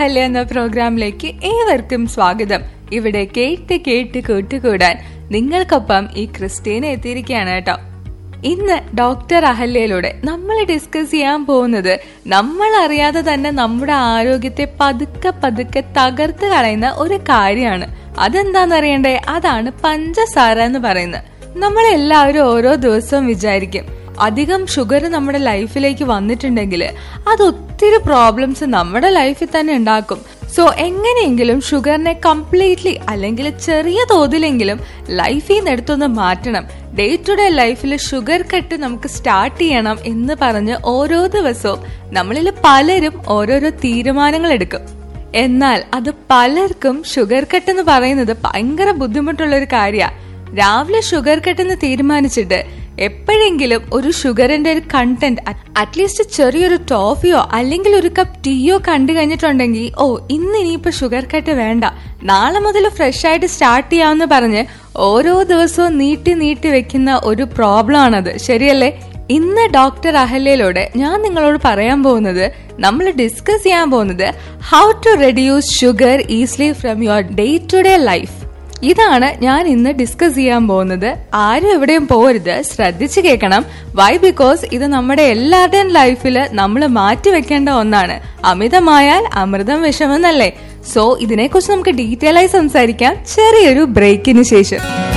അഹല്യ എന്ന പ്രോഗ്രാമിലേക്ക് ഏവർക്കും സ്വാഗതം ഇവിടെ കേട്ട് കേട്ട് കൂട്ടുകൂടാൻ നിങ്ങൾക്കൊപ്പം ഈ ക്രിസ്റ്റീന എത്തിയിരിക്കുകയാണ് കേട്ടോ ഇന്ന് ഡോക്ടർ അഹല്യയിലൂടെ നമ്മൾ ഡിസ്കസ് ചെയ്യാൻ പോകുന്നത് നമ്മൾ അറിയാതെ തന്നെ നമ്മുടെ ആരോഗ്യത്തെ പതുക്കെ പതുക്കെ തകർത്ത് കളയുന്ന ഒരു കാര്യമാണ് അതെന്താണെന്നറിയണ്ടേ അതാണ് പഞ്ചസാര എന്ന് പറയുന്നത് നമ്മളെല്ലാവരും ഓരോ ദിവസവും വിചാരിക്കും അധികം ഷുഗർ നമ്മുടെ ലൈഫിലേക്ക് വന്നിട്ടുണ്ടെങ്കിൽ അത് ഒത്തിരി പ്രോബ്ലംസ് നമ്മുടെ ലൈഫിൽ തന്നെ ഉണ്ടാക്കും സോ എങ്ങനെയെങ്കിലും ഷുഗറിനെ കംപ്ലീറ്റ്ലി അല്ലെങ്കിൽ ചെറിയ തോതിലെങ്കിലും ലൈഫിൽ നിന്ന് എടുത്തൊന്ന് മാറ്റണം ഡേ ടു ഡേ ലൈഫിൽ ഷുഗർ കട്ട് നമുക്ക് സ്റ്റാർട്ട് ചെയ്യണം എന്ന് പറഞ്ഞ് ഓരോ ദിവസവും നമ്മളിൽ പലരും ഓരോരോ തീരുമാനങ്ങൾ എടുക്കും എന്നാൽ അത് പലർക്കും ഷുഗർ കട്ട് എന്ന് പറയുന്നത് ഭയങ്കര ബുദ്ധിമുട്ടുള്ള ഒരു കാര്യമാണ് രാവിലെ ഷുഗർ കട്ട് എന്ന് തീരുമാനിച്ചിട്ട് എപ്പോഴെങ്കിലും ഒരു ഷുഗറിന്റെ ഒരു കണ്ടന്റ് അറ്റ്ലീസ്റ്റ് ചെറിയൊരു ടോഫിയോ അല്ലെങ്കിൽ ഒരു കപ്പ് ടീയോ കണ്ടു കഴിഞ്ഞിട്ടുണ്ടെങ്കിൽ ഓ ഇന്ന് ഇനിയിപ്പോ ഷുഗർ കട്ട് വേണ്ട നാളെ മുതൽ ഫ്രഷ് ആയിട്ട് സ്റ്റാർട്ട് ചെയ്യാമെന്ന് പറഞ്ഞ് ഓരോ ദിവസവും നീട്ടി നീട്ടി വെക്കുന്ന ഒരു പ്രോബ്ലം ആണത് ശരിയല്ലേ ഇന്ന് ഡോക്ടർ അഹല്യയിലൂടെ ഞാൻ നിങ്ങളോട് പറയാൻ പോകുന്നത് നമ്മൾ ഡിസ്കസ് ചെയ്യാൻ പോകുന്നത് how to reduce sugar easily from your day to day life ഇതാണ് ഞാൻ ഇന്ന് ഡിസ്കസ് ചെയ്യാൻ പോകുന്നത് ആരും എവിടെയും പോരുത് ശ്രദ്ധിച്ചു കേൾക്കണം വൈ ബിക്കോസ് ഇത് നമ്മുടെ എല്ലാവരുടെയും ലൈഫിൽ നമ്മൾ മാറ്റി വെക്കേണ്ട ഒന്നാണ് അമിതമായാൽ അമൃതം വിഷമെന്നല്ലേ സോ ഇതിനെക്കുറിച്ച് നമുക്ക് ഡീറ്റെയിൽ ആയി സംസാരിക്കാം ചെറിയൊരു ബ്രേക്കിന് ശേഷം